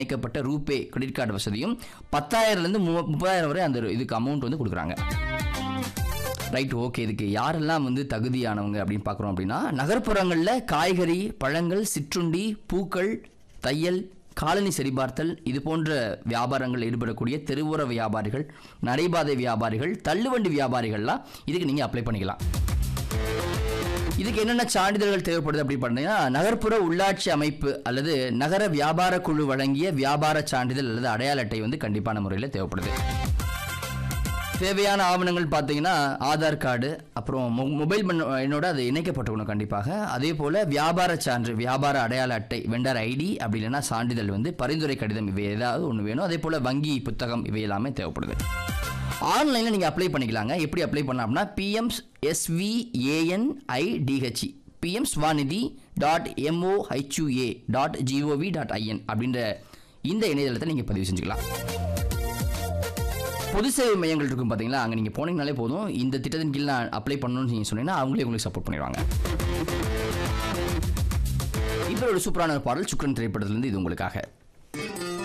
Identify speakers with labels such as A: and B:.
A: இணைக்கப்பட்ட RuPay credit card வசதியும் பத்தாயிரம்லேருந்து மு முப்பதாயிரம் வரை அந்த இதுக்கு அமௌண்ட் வந்து கொடுக்குறாங்க ரைட் ஓகே இதுக்கு யாரெல்லாம் வந்து தகுதியானவங்க அப்படின்னு பார்க்குறோம் அப்படின்னா நகர்ப்புறங்களில் காய்கறி பழங்கள் சிற்றுண்டி பூக்கள் தையல் காலனி சரிபார்த்தல் இது போன்ற வியாபாரங்கள் ஈடுபடக்கூடிய தெருவோர வியாபாரிகள் நடைபாதை வியாபாரிகள் தள்ளுவண்டி வியாபாரிகள்லாம் இதுக்கு நீங்கள் அப்ளை பண்ணிக்கலாம் இதுக்கு என்னென்ன சான்றிதழ்கள் தேவைப்படுது அப்படின்னு பார்த்தீங்கன்னா நகர்ப்புற உள்ளாட்சி அமைப்பு அல்லது நகர வியாபார குழு வழங்கிய வியாபார சான்றிதழ் அல்லது அடையாள அட்டை வந்து கண்டிப்பான முறையில் தேவைப்படுது தேவையான ஆவணங்கள் பார்த்தீங்கன்னா ஆதார் கார்டு அப்புறம் மொ- மொபைல் மண் என்னோட அது இணைக்கப்பட்டிருக்கணும் கண்டிப்பாக அதே போல் வியாபார சான்று வியாபார அடையாள அட்டை வெண்டர் ஐடி அப்படி இல்லைன்னா சான்றிதழ் வந்து பரிந்துரை கடிதம் இவை ஏதாவது ஒன்று வேணும் அதே போல் வங்கி புத்தகம் இவை எல்லாமே தேவைப்படுது ஆன்லைனில் நீங்கள் அப்ளை பண்ணிக்கலாங்க எப்படி அப்ளை பண்ணலாம் அப்படின்னா PM SVANIDHI PM Svanidhi dot MOHUA dot GOV dot IN அப்படின்ற இந்த இணையதளத்தை நீங்கள் பதிவு செஞ்சுக்கலாம் பொது சேவை மையங்கள் இருக்கும் பார்த்தீங்களா அங்கே நீங்கள் போனீங்கனாலே போதும் இந்த திட்டத்தின் கீழ் நான் அப்ளை பண்ணணும்னு நீங்கள் சொன்னீங்கன்னா அவங்களே உங்களுக்கு சப்போர்ட் பண்ணிடுவாங்க இப்போ ஒரு சூப்பரான ஒரு பாடல் சுக்கரன் திரைப்படத்திலிருந்து இது உங்களுக்காக